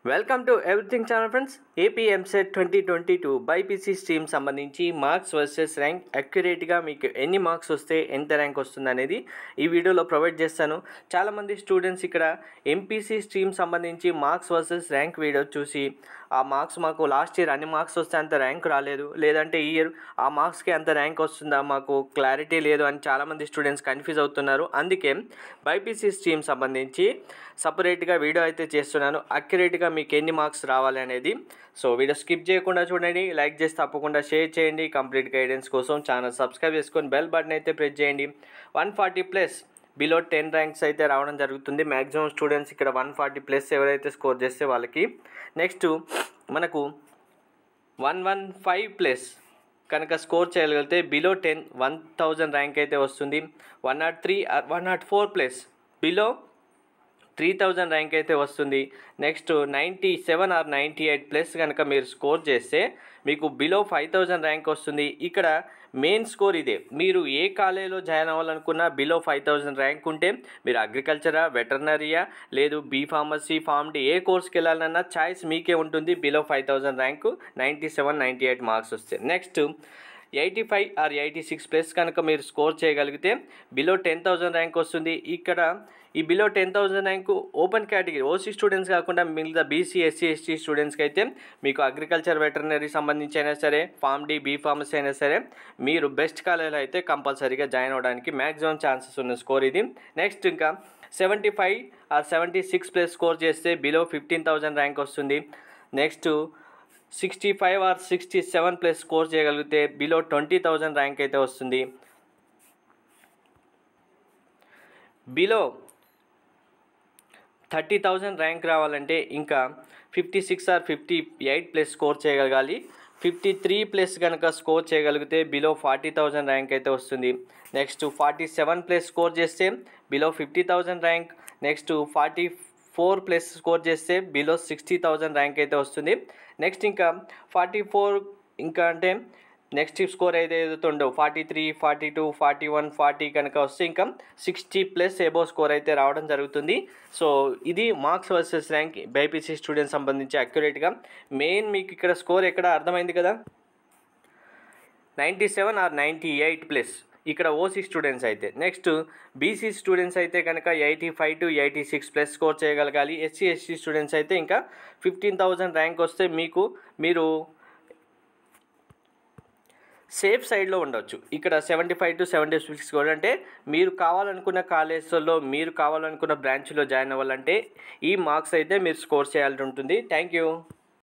welcome to everything channel friends AP EAMCET twenty twenty two BiPC stream సంబంధించి marks versus rank అక్యురేట్గా మీకు ఎన్ని marks వస్తే ఎంత ర్యాంక్ వస్తుంది అనేది ఈ వీడియోలో ప్రొవైడ్ చేస్తాను చాలామంది స్టూడెంట్స్ ఇక్కడ ఎంపీసీ స్ట్రీమ్ సంబంధించి మార్క్స్ వర్సెస్ ర్యాంక్ వీడియో చూసి ఆ మార్క్స్ మాకు లాస్ట్ ఇయర్ అన్ని మార్క్స్ వస్తే అంత ర్యాంక్ రాలేదు లేదంటే ఈ ఇయర్ ఆ మార్క్స్కి అంత ర్యాంక్ వస్తుందా మాకు క్లారిటీ లేదు అని చాలామంది స్టూడెంట్స్ కన్ఫ్యూజ్ అవుతున్నారు అందుకే బైపీసీ స్ట్రీమ్ సంబంధించి సపరేట్గా వీడియో అయితే చేస్తున్నాను అక్యురేట్గా మీకు ఎన్ని మార్క్స్ రావాలి అనేది సో వీడియో స్కిప్ చేయకుండా చూడండి లైక్ చేసి తప్పకుండా షేర్ చేయండి కంప్లీట్ గైడెన్స్ కోసం ఛానల్ సబ్స్క్రైబ్ చేసుకొని బెల్ బటన్ అయితే ప్రెస్ చేయండి one forty plus below ten ranks అయితే రావడం జరుగుతుంది మ్యాక్సిమం స్టూడెంట్స్ ఇక్కడ వన్ ఫార్టీ ప్లస్ ఎవరైతే స్కోర్ చేస్తే వాళ్ళకి నెక్స్ట్ మనకు వన్ వన్ ఫైవ్ ప్లస్ కనుక స్కోర్ చేయగలిగితే below ten one thousand rank అయితే వస్తుంది one not three one not four plus below three thousand rank అయితే వస్తుంది next ninety seven or ninety eight plus కనుక మీరు స్కోర్ చేస్తే మీకు బిలో ఫైవ్ థౌజండ్ ర్యాంక్ వస్తుంది ఇక్కడ మెయిన్ స్కోర్ ఇదే మీరు ఏ కాలేజీలో జాయిన్ అవ్వాలనుకున్నా బిలో ఫైవ్ థౌజండ్ ర్యాంక్ ఉంటే మీరు అగ్రికల్చరా వెటర్నరీయా లేదు బీ ఫార్మసీ ఫార్మ్ డి ఏ కోర్స్కి వెళ్ళాలన్నా ఛాయిస్ మీకే ఉంటుంది below five thousand rank ninety seven ninety eight marks వస్తాయి next eighty five or eighty six plus కనుక మీరు స్కోర్ చేయగలిగితే బిలో టెన్ థౌజండ్ ర్యాంక్ వస్తుంది ఇక్కడ ఈ below ten thousand rank open category OC students కాకుండా మిగతా బీసీ ఎస్సీ ఎస్టీ స్టూడెంట్స్కి అయితే మీకు అగ్రికల్చర్ వెటర్నరీ సంబంధించి అయినా సరే ఫార్మ్ డి బీ ఫార్మసీ అయినా సరే మీరు బెస్ట్ కాలేజీలో అయితే కంపల్సరీగా జాయిన్ అవ్వడానికి మ్యాక్సిమం ఛాన్సెస్ ఉన్న స్కోర్ ఇది నెక్స్ట్ ఇంకా seventy five or seventy six plus score చేస్తే బిలో ఫిఫ్టీన్ థౌజండ్ ర్యాంక్ వస్తుంది next sixty five or sixty seven plus score చేయగలిగితే బిలో ట్వంటీ థౌజండ్ ర్యాంక్ అయితే వస్తుంది బిలో థర్టీ థౌజండ్ ర్యాంక్ రావాలంటే ఇంకా fifty six or fifty eight plus score చేయగలగాలి fifty three plus కనుక score చేయగలిగితే below forty thousand rank అయితే వస్తుంది next forty seven plus score చేస్తే below fifty thousand rank next forty four plus score చేస్తే below sixty thousand rank అయితే వస్తుంది next ఇంకా ఫార్టీ ఫోర్ ఇంకా అంటే నెక్స్ట్ స్కోర్ అయితే ఏదైతే ఉండవు forty three forty two forty one forty కనుక వస్తే ఇంకా సిక్స్టీ ప్లస్ ఎబో స్కోర్ అయితే రావడం జరుగుతుంది సో ఇది marks versus rank BiPC students సంబంధించి అక్యురేట్గా మెయిన్ మీకు ఇక్కడ స్కోర్ ఎక్కడ అర్థమైంది కదా ninety seven or ninety eight plus ఇక్కడ ఓసీ స్టూడెంట్స్ అయితే నెక్స్ట్ బీసీ స్టూడెంట్స్ అయితే కనుక eighty five to eighty six plus score చేయగలగాలి ఎస్సీ ఎస్టీ స్టూడెంట్స్ అయితే ఇంకా ఫిఫ్టీన్ థౌజండ్ ర్యాంక్ వస్తే మీకు మీరు సేఫ్ సైడ్లో ఉండొచ్చు ఇక్కడ seventy five to seventy six కూడా అంటే మీరు కావాలనుకున్న కాలేజ్లో మీరు కావాలనుకున్న బ్రాంచ్లో జాయిన్ అవ్వాలంటే ఈ మార్క్స్ అయితే మీరు స్కోర్ చేయాల్సి ఉంటుంది థ్యాంక్ యూ